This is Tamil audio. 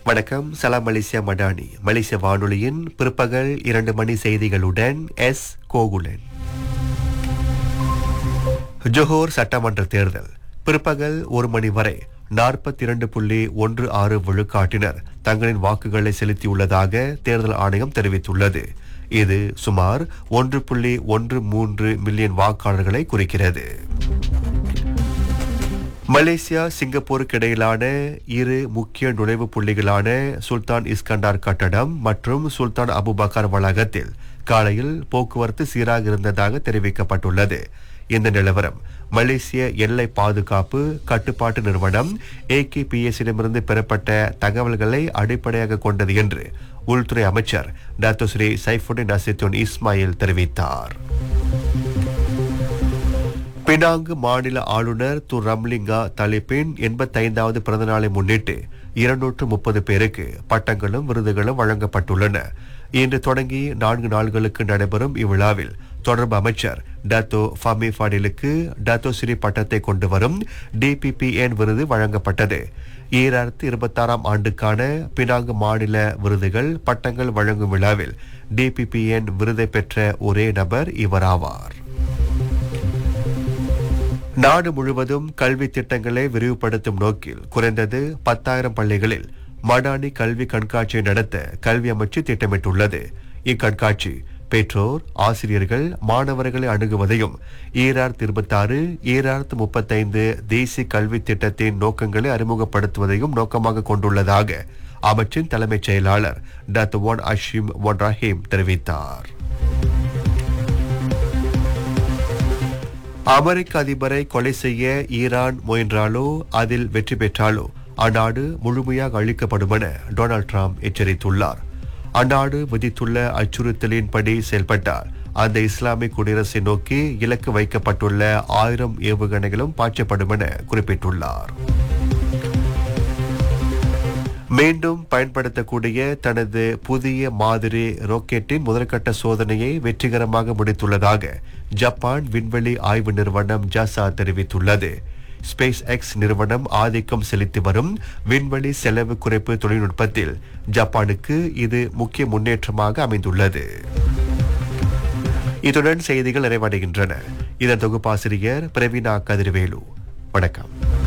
வணக்கம் சலாம் மலேசியா மடானி மலேசிய வானொலியின் பிற்பகல் இரண்டு மணி செய்திகளுடன் எஸ் கோகுலன் ஜோஹோர் சட்டமன்ற தேர்தல் பிற்பகல் ஒரு மணி வரை நாற்பத்தி இரண்டு புள்ளி ஒன்று ஆறு விழுக்காட்டினர் தங்களின் வாக்குகளை செலுத்தியுள்ளதாக தேர்தல் ஆணையம் தெரிவித்துள்ளது இது சுமார் ஒன்று புள்ளி ஒன்று மூன்று மில்லியன் வாக்காளர்களை குறிக்கிறது மலேசியா சிங்கப்பூருக்கு இடையிலான இரு முக்கிய நுழைவு புள்ளிகளான சுல்தான் இஸ்கண்டார் கட்டடம் மற்றும் சுல்தான் அபுபக்கர் வளாகத்தில் காலையில் போக்குவரத்து சீராக இருந்ததாக தெரிவிக்கப்பட்டுள்ளது இந்த நிலவரம் மலேசிய எல்லை பாதுகாப்பு கட்டுப்பாட்டு நிறுவனம் ஏகேபிஎஸ்ஸிடமிருந்து பெறப்பட்ட தகவல்களை அடிப்படையாக கொண்டது என்று உள்துறை அமைச்சர் doctor Sri Saifuddin Nasution Ismail தெரிவித்தார் பினாங்கு மாநில ஆளுநர் து ரம்லிங்கா தலிப்பின் எண்பத்தைந்தாவது பிறந்தநாளை முன்னிட்டு இருநூற்று முப்பது பேருக்கு பட்டங்களும் விருதுகளும் வழங்கப்பட்டுள்ளன இன்று தொடங்கி நான்கு நாள்களுக்கு நடைபெறும் இவ்விழாவில் தொடர்பு அமைச்சர் டத்தோ ஃபமி ஃபாடிலுக்கு டத்தோ ஸ்ரீ பட்டத்தை கொண்டு வரும் டிபிபிஎன் விருது வழங்கப்பட்டது ஈராயிரத்து இருபத்தாறாம் ஆண்டுக்கான பினாங்கு மாநில விருதுகள் பட்டங்கள் வழங்கும் விழாவில் டிபிபிஎன் விருதை பெற்ற ஒரே நபர் இவராவார் நாடு முழுவதும் கல்வி திட்டங்களை விரிவுபடுத்தும் நோக்கில் குறைந்தது பத்தாயிரம் பள்ளிகளில் மடானி கல்வி கண்காட்சியை நடத்த கல்வி அமைச்சு திட்டமிட்டுள்ளது இக்கண்காட்சி பெற்றோர் ஆசிரியர்கள் மாணவர்களை அணுகுவதையும் ஈராயிரத்து இருபத்தாறு ஈராயிரத்து முப்பத்தைந்து தேசிய கல்வி திட்டத்தின் நோக்கங்களை அறிமுகப்படுத்துவதையும் நோக்கமாக கொண்டுள்ளதாக அமைச்சின் தலைமைச் செயலாளர் டாக்டர் ஒன் அஷிம் ஒன் ரஹீம் தெரிவித்தார் அமெரிக்க அதிபரை கொலை செய்ய ஈரான் முயன்றாலோ அதில் வெற்றி பெற்றாலோ அந்நாடு முழுமையாக அழிக்கப்படும் என டொனால்ட் ட்ரம்ப் எச்சரித்துள்ளார் அந்நாடு விதித்துள்ள அச்சுறுத்தலின்படி செயல்பட்டால் அந்த இஸ்லாமிக் குடியரசை நோக்கி இலக்கு வைக்கப்பட்டுள்ள ஆயிரம் ஏவுகணைகளும் பாய்ச்சப்படும் என குறிப்பிட்டுள்ளார் மீண்டும் பயன்படுத்தக்கூடிய தனது புதிய மாதிரி ராக்கெட்டின் முதற்கட்ட சோதனையை வெற்றிகரமாக முடித்துள்ளதாக ஜப்பான் விண்வெளி ஆய்வு நிறுவனம் ஜாசா தெரிவித்துள்ளது ஸ்பேஸ் எக்ஸ் நிறுவனம் ஆதிக்கம் செலுத்தி வரும் விண்வெளி செலவு குறைப்பு தொழில்நுட்பத்தில் ஜப்பானுக்கு இது முக்கிய முன்னேற்றமாக அமைந்துள்ளது இத்துடன் செய்திகள் நிறைவடைகின்றன இதன் தொகுப்பாசிரியர் பிரவீனா கதிர்வேலு வணக்கம்